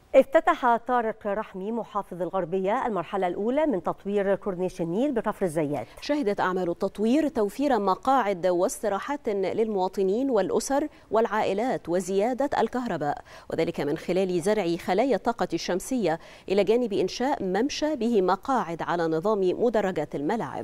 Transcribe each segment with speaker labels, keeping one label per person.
Speaker 1: افتتح طارق رحمي محافظ الغربية المرحلة الأولى من تطوير كورنيش النيل بكفر الزيات
Speaker 2: شهدت أعمال التطوير توفير مقاعد واستراحات للمواطنين والأسر والعائلات وزيادة الكهرباء وذلك من خلال زرع خلايا الطاقة الشمسية إلى جانب إنشاء ممشى به مقاعد على نظام مدرجات الملاعب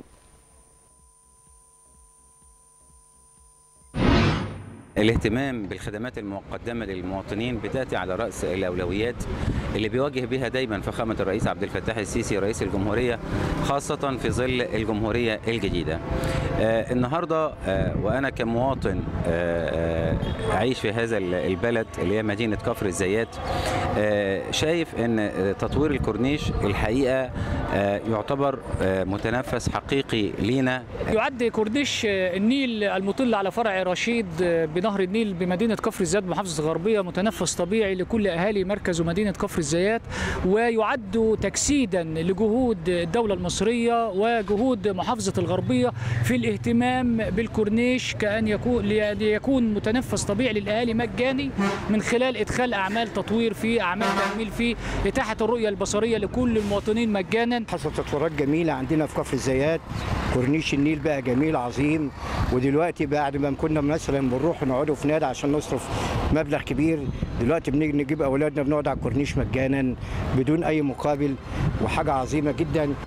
Speaker 3: الاهتمام بالخدمات المقدمة للمواطنين بتأتي على رأس الأولويات اللي بيواجه بها دايما فخامة الرئيس عبد الفتاح السيسي رئيس الجمهورية خاصة في ظل الجمهورية الجديدة آه النهاردة آه وأنا كمواطن آه أعيش في هذا البلد اللي هي مدينة كفر الزيات آه شايف أن تطوير الكورنيش الحقيقة آه يعتبر آه متنفس حقيقي لينا
Speaker 4: يعد كورنيش النيل المطل على فرع رشيد بنهر النيل بمدينة كفر الزيات بمحافظة الغربية متنفس طبيعي لكل أهالي مركز ومدينة كفر الزيات ويعد تجسيدا لجهود الدولة المصرية وجهود محافظة الغربية في الاهتمام بالكورنيش كأن يكون ليكون متنفس طبيعي للأهالي مجاني من خلال إدخال أعمال تطوير فيه أعمال تجميل فيه إتاحة الرؤية البصرية لكل المواطنين مجانا
Speaker 5: حصل تطويرات جميلة عندنا في كفر الزيات كورنيش النيل بقى جميل عظيم ودلوقتي بعد ما كنا مثلا بنروح نقعدوا في نادي عشان نصرف مبلغ كبير دلوقتي بنيجي نجيب اولادنا بنقعد على الكورنيش مجانا بدون اي مقابل وحاجه عظيمه جدا